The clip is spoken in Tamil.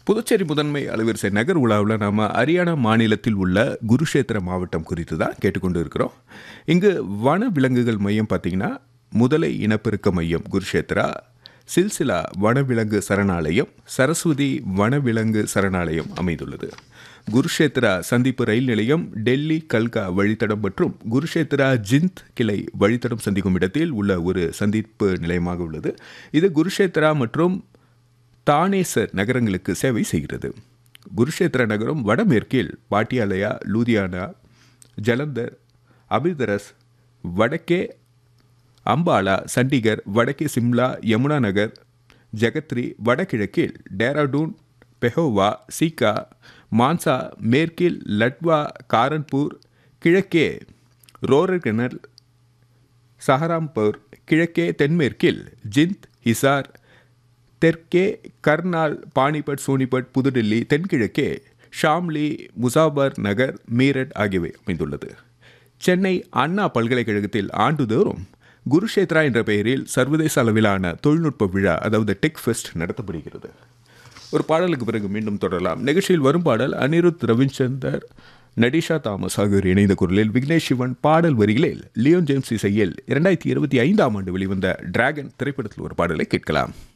புதுச்சேரி முதன்மை அலுவரிசை நகர் உலாவில் நாம் ஹரியானா மாநிலத்தில் உள்ள குருஷேத்திர மாவட்டம் குறித்து தான் கேட்டுக்கொண்டு இருக்கிறோம் இங்கு வன விலங்குகள் மையம் பார்த்திங்கன்னா முதலை இனப்பெருக்க மையம் குருஷேத்ரா சில்சிலா வனவிலங்கு சரணாலயம் சரஸ்வதி வனவிலங்கு சரணாலயம் அமைந்துள்ளது குருஷேத்ரா சந்திப்பு ரயில் நிலையம் டெல்லி கல்கா வழித்தடம் மற்றும் குருஷேத்ரா ஜிந்த் கிளை வழித்தடம் சந்திக்கும் இடத்தில் உள்ள ஒரு சந்திப்பு நிலையமாக உள்ளது இது குருஷேத்ரா மற்றும் தானேசர் நகரங்களுக்கு சேவை செய்கிறது குருஷேத்திர நகரம் வடமேற்கில் பாட்டியாலயா லூதியானா ஜலந்தர் அமிர்தரஸ் வடக்கே அம்பாலா சண்டிகர் வடக்கே சிம்லா யமுனா நகர் ஜெகத்ரி வடகிழக்கில் டேராடூன் பெஹோவா சீகா மான்சா மேற்கில் லட்வா காரன்பூர் கிழக்கே ரோரகனல் சஹராம்பூர் கிழக்கே தென்மேற்கில் ஜிந்த் ஹிசார் தெற்கே கர்னால் பானிபட் சோனிபட் புதுடில்லி தென்கிழக்கே ஷாம்லி முசாபர் நகர் மீரட் ஆகியவை அமைந்துள்ளது சென்னை அண்ணா பல்கலைக்கழகத்தில் ஆண்டுதோறும் குருஷேத்ரா என்ற பெயரில் சர்வதேச அளவிலான தொழில்நுட்ப விழா அதாவது டெக் ஃபெஸ்ட் நடத்தப்படுகிறது ஒரு பாடலுக்கு பிறகு மீண்டும் தொடரலாம் நிகழ்ச்சியில் வரும் பாடல் அனிருத் ரவிச்சந்தர் நடிஷா தாமஸ் ஆகியோர் இணைந்த குரலில் விக்னேஷ் சிவன் பாடல் வரிகளில் லியோன் ஜேம்ஸ் இசையில் இரண்டாயிரத்தி இருபத்தி ஐந்தாம் ஆண்டு வெளிவந்த டிராகன் திரைப்படத்தில் ஒரு பாடலை கேட்கலாம்